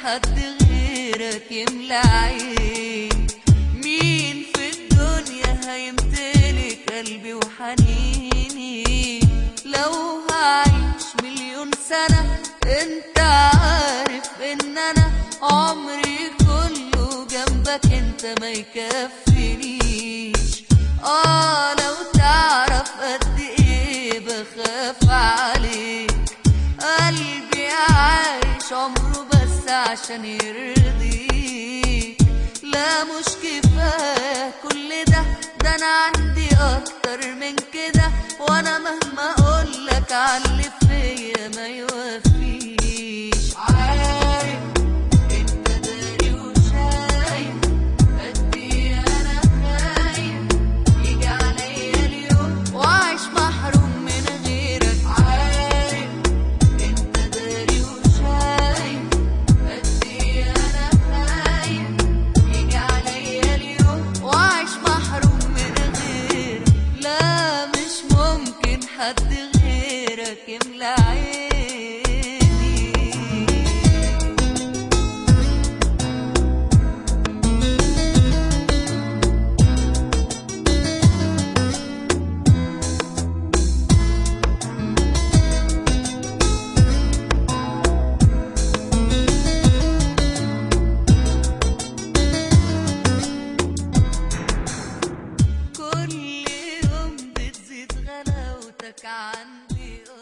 حد غيرك يملى عيني مين في الدنيا هيمتلك قلبي وحنيني لو هعيش مليون سنة انت عارف ان انا عمري كله جنبك انت ما يكفينيش اه لو تعرف قد ايه بخاف عليك قلبي عايش عمره بس عشان يرضيك لا مش كفاية كل ده ده انا عندي اكتر من كده وانا مهما اقولك عاللي فيا ما يوفيش عارف انت داري وشايف قد ايه انا خايف يجي عليا اليوم واعيش محروم من غيرك عارف انت داري وشايف قد ايه انا خايف يجي عليا اليوم واعيش محروم من غيرك لا مش ممكن حد غيرك يملى عيني كل يوم بتزيد غلاوتك عندي